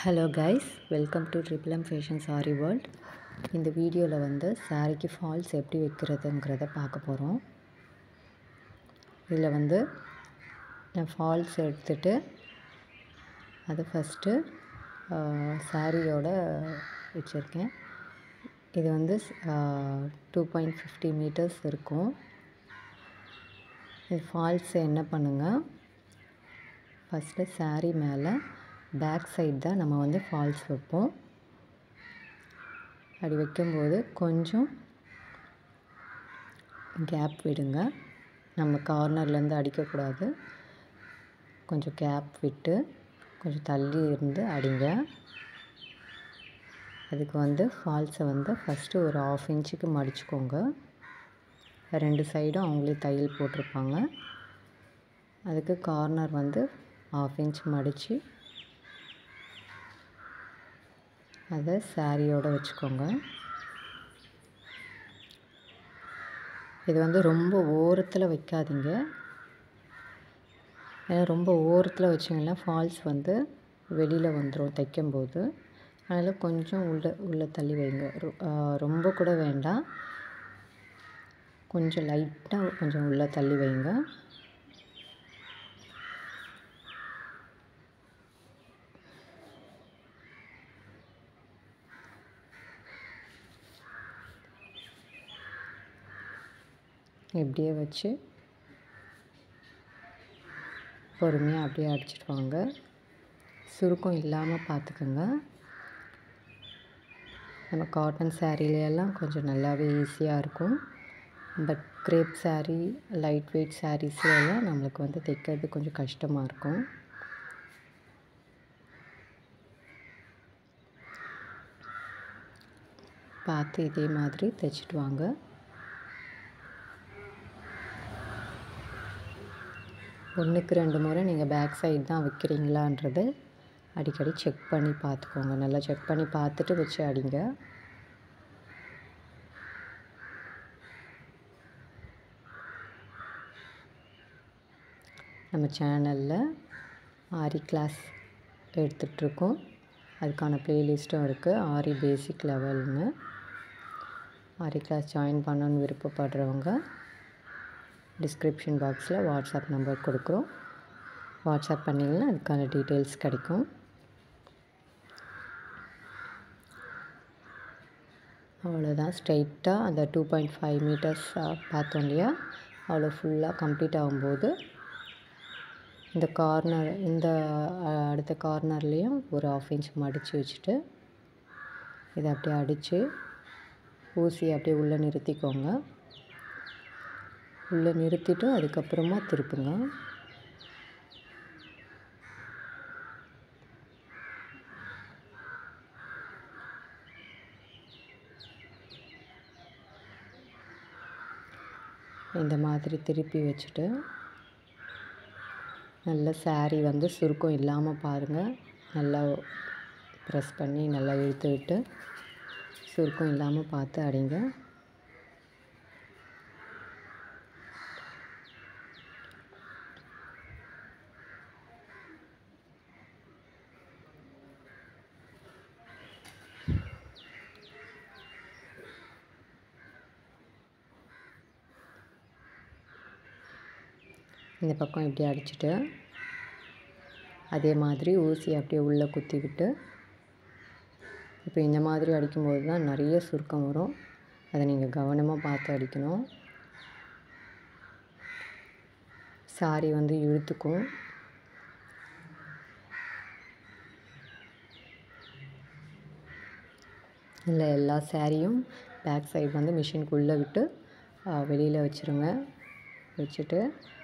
hello guys welcome to triple M fashion sari world இந்த வீடியோவில் வந்து சாரிக்கு ஃபால்ஸ் எப்படி வைக்கிறதுங்கிறத பார்க்க போகிறோம் இதில் வந்து நான் ஃபால்ஸ் எடுத்துட்டு அதை ஃபஸ்ட்டு சாரியோட வச்சுருக்கேன் இது வந்து டூ பாயிண்ட் ஃபிஃப்டி மீட்டர்ஸ் இருக்கும் இது ஃபால்ஸ் என்ன பண்ணுங்கள் ஃபஸ்ட்டு சாரீ மேலே பேக் சைடு தான் நம்ம வந்து ஃபால்ஸ் வைப்போம் அப்படி வைக்கும்போது கொஞ்சம் கேப் விடுங்க நம்ம கார்னர்லேருந்து அடிக்கக்கூடாது கொஞ்சம் கேப் விட்டு கொஞ்சம் தள்ளி இருந்து அடிங்க அதுக்கு வந்து ஃபால்ஸை வந்து ஃபஸ்ட்டு ஒரு ஆஃப் இன்ச்சுக்கு மடிச்சுக்கோங்க ரெண்டு சைடும் அவங்களே தையல் போட்டிருப்பாங்க அதுக்கு கார்னர் வந்து ஆஃப் இன்ச் மடித்து அதை சாரியோடு வச்சுக்கோங்க இது வந்து ரொம்ப ஓரத்தில் வைக்காதீங்க ஏன்னா ரொம்ப ஓரத்தில் வச்சிங்கன்னா ஃபால்ஸ் வந்து வெளியில் வந்துடும் தைக்கும்போது அதனால் கொஞ்சம் உள்ள உள்ளே தள்ளி வைங்க ரொம்ப கூட வேண்டாம் கொஞ்சம் லைட்டாக கொஞ்சம் உள்ளே தள்ளி வைங்க இப்படியே வச்சு பொறுமையாக அப்படியே அடிச்சிட்டு வாங்க சுருக்கம் இல்லாமல் பார்த்துக்கோங்க நம்ம காட்டன் சாரீலையெல்லாம் கொஞ்சம் நல்லாவே ஈஸியாக இருக்கும் but crepe sari light weight சாரீஸ்லாம் நம்மளுக்கு வந்து தைக்கிறது கொஞ்சம் கஷ்டமாக இருக்கும் பார்த்து இதே மாதிரி தைச்சிட்டு வாங்க ஒன்றுக்கு ரெண்டு முறை நீங்கள் பேக் சைடு தான் வைக்கிறீங்களான்றது அடிக்கடி செக் பண்ணி பார்த்துக்கோங்க நல்லா செக் பண்ணி பார்த்துட்டு வச்சு அடிங்க நம்ம சேனலில் ஆரி கிளாஸ் எடுத்துகிட்ருக்கோம் அதுக்கான ப்ளேலிஸ்ட்டும் இருக்குது ஆரி பேசிக் லெவல்னு ஆரி கிளாஸ் ஜாயின் பண்ணணுன்னு விருப்பப்படுறவங்க டிஸ்கிரிப்ஷன் பாக்ஸில் வாட்ஸ்அப் நம்பர் கொடுக்குறோம் வாட்ஸ்அப் பண்ணிங்கன்னா அதுக்கான டீட்டெயில்ஸ் கிடைக்கும் அவ்வளோதான் ஸ்ட்ரைட்டாக அந்த டூ பாயிண்ட் ஃபைவ் மீட்டர்ஸ் பார்த்தோம் இல்லையா அவ்வளோ ஃபுல்லாக கம்ப்ளீட் ஆகும்போது இந்த கார்னர் இந்த அடுத்த கார்னர்லேயும் ஒரு ஆஃப் இன்ச் மடித்து வச்சுட்டு இதை அப்படியே அடித்து ஊசி அப்படியே உள்ளே நிறுத்திக்கோங்க உள்ளே நிறுத்திட்டு அதுக்கப்புறமா திருப்புங்க இந்த மாதிரி திருப்பி வச்சுட்டு நல்ல சாரீ வந்து சுருக்கம் இல்லாமல் பாருங்கள் நல்லா ப்ரெஸ் பண்ணி நல்லா இழுத்து விட்டு சுருக்கம் இல்லாமல் பார்த்து அடிங்க இந்த பக்கம் இப்படி அடிச்சுட்டு அதே மாதிரி ஊசி அப்படியே உள்ளே குத்தி விட்டு இப்போ இந்த மாதிரி அடிக்கும்போது தான் நிறைய சுருக்கம் வரும் அதை நீங்கள் கவனமாக பார்த்து அடிக்கணும் சாரி வந்து இழுத்துக்கும் இல்லை எல்லா சாரியும் பேக் சைடு வந்து மிஷினுக்குள்ளே விட்டு வெளியில் வச்சுருங்க வச்சுட்டு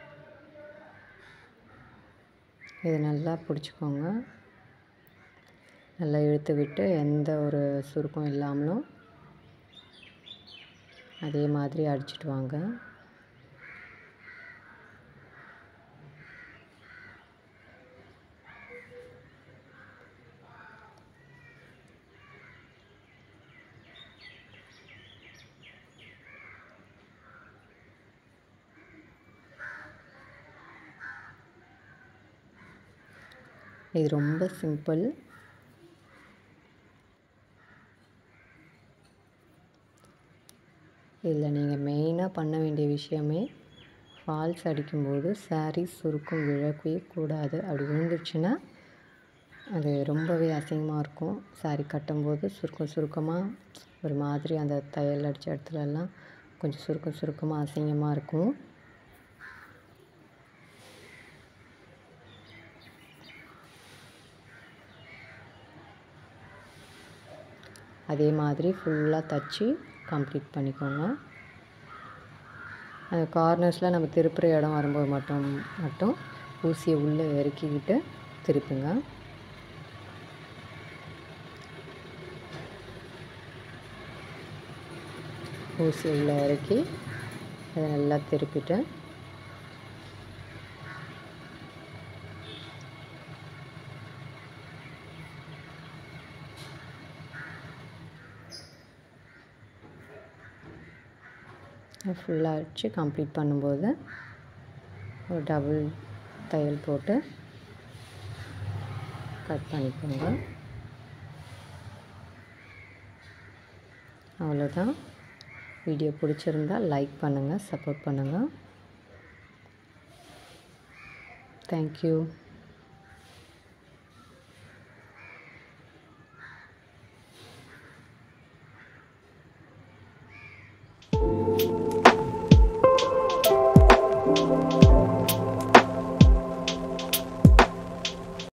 இதை நல்லா பிடிச்சிக்கோங்க நல்லா இழுத்து விட்டு எந்த ஒரு சுருக்கம் இல்லாமலும் அதே மாதிரி அடிச்சிட்டு வாங்க இது ரொம்ப சிம்பிள் இதில் நீங்கள் மெயினாக பண்ண வேண்டிய விஷயமே ஃபால்ஸ் அடிக்கும்போது சாரீ சுருக்கம் விழவே கூடாது அப்படி விழுந்துருச்சுன்னா அது ரொம்பவே அசிங்கமாக இருக்கும் சாரீ கட்டும்போது சுருக்கம் சுருக்கமாக ஒரு மாதிரி அந்த தையல் அடித்த இடத்துலலாம் கொஞ்சம் சுருக்கம் சுருக்கமாக அசிங்கமாக இருக்கும் அதே மாதிரி ஃபுல்லாக தச்சு கம்ப்ளீட் பண்ணிக்கோங்க அந்த கார்னர்ஸில் நம்ம திருப்புற இடம் வரும்போது மட்டும் மட்டும் ஊசியை உள்ளே இறக்கிக்கிட்டு திருப்புங்க ஊசி உள்ளே இறக்கி அதை நல்லா திருப்பிட்டு ஃபுல்லாக அடித்து கம்ப்ளீட் பண்ணும்போது ஒரு டபுள் தையல் போட்டு கட் பண்ணிக்கோங்க அவ்வளோதான் வீடியோ பிடிச்சிருந்தா லைக் பண்ணுங்கள் சப்போர்ட் பண்ணுங்கள் தேங்க்யூ